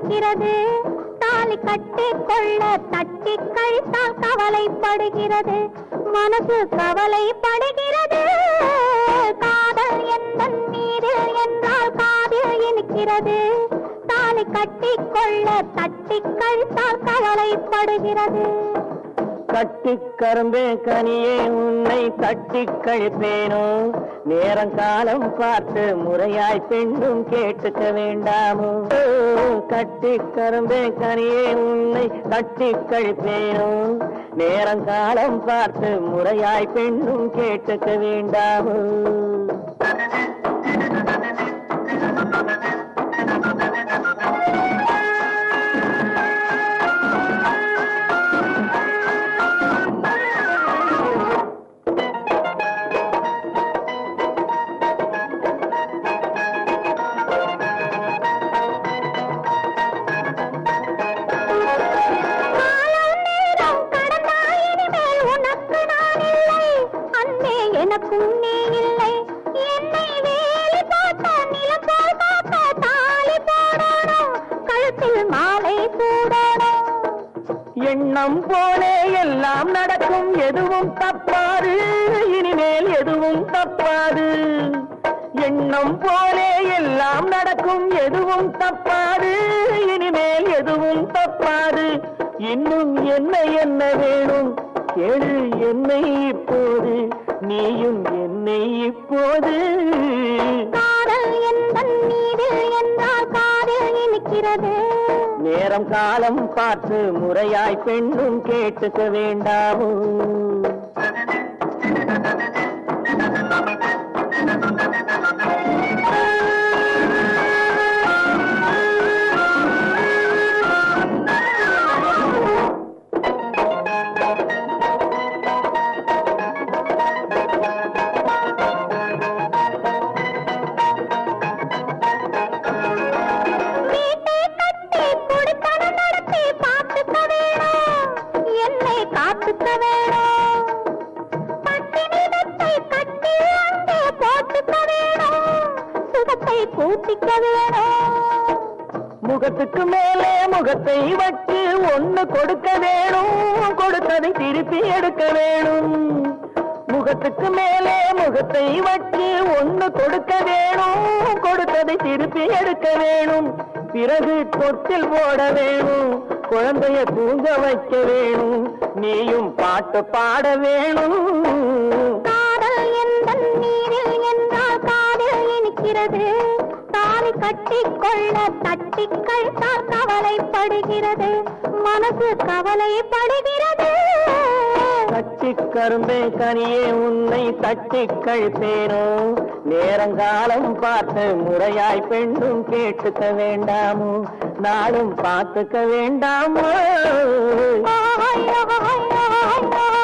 இனிக்கிறது தாலி கட்டி கொள்ள தட்டி கழித்தால் கவலைப்படுகிறது மனசு கவலைப்படுகிறது காதல் எந்த மீது என்றால் காதில் இனிக்கிறது தாலி கட்டி கொள்ள தட்டி கழித்தால் கவலைப்படுகிறது கட்டி கரும்பே கனியே உன்னை தட்டி கழிப்பேனோ நேரம் காலம் பார்த்து முறையாய் பெண்ணும் கேட்டுக்க வேண்டாமோ கட்டி கரும்பே கனியே உன்னை தட்டி கழிப்பேனோ நேரம் காலம் பார்த்து முறையாய் பெண்ணும் கேட்டுக்க வேண்டாமோ காலம் நேரம் கடந்தால் இனிமேல் உனக்கு நான் இல்லை அன்பே எனக்கும் நீ இல்லை என்னை வேலி போட்ட நிலம் போல் பார்த்த தாலி போடணும் கழுத்தில் மாலை சூடணும் எண்ணம் போலே எல்லாம் நடக்கும் எதுவும் தப்பாது இனிமேல் எதுவும் தப்பாது எண்ணம் போலே எல்லாம் நடக்கும் எதுவும் தப்பாது இனிமேல் எதுவும் தப்பாது இன்னும் என்ன என்ன வேணும் கேளு என்னை இப்போது நீயும் என்னை இப்போது காதல் எந்த நீரில் என்றால் காதில் இனிக்கிறது நேரம் காலம் பார்த்து முறையாய் பெண்ணும் கேட்டுக்க வேண்டாமோ வீட்டை கட்டி குடித்தனம் நடத்தி பார்த்துக்க வேணும் என்னை காத்துக்க வேணும் பட்டினிடத்தை கட்டி அங்கே போட்டுக்க வேணும் சுகத்தை கூட்டிக்க வேணும் முகத்துக்கு மேலே முகத்தை வச்சு ஒண்ணு கொடுக்க வேணும் கொடுத்ததை திருப்பி எடுக்க வேணும் முகத்துக்கு மேலே முகத்தை வச்சு ஒண்ணு கொடுக்க வேணும் கொடுத்ததை திருப்பி எடுக்க வேணும் பிறகு தொட்டில் போட வேணும் குழந்தைய தூங்க வைக்க வேணும் நீயும் பாட்டு பாட வேணும் காதல் எந்த நீரில் என்றால் காதில் இனிக்கிறது தாலி கட்டி கொள்ள தட்டி கழித்தால் கவலைப்படுகிறது மனசு கவலைப்படுகிறது தட்டி கரும்பே கனியே உன்னை தட்டி கழிப்பேனோ நேரங்காலம் பார்த்து முறையாய் பெண்ணும் கேட்டுக்க வேண்டாமோ நாளும் பார்த்துக்க வேண்டாமோ ஆய், ஆய், ஆய், ஆய்.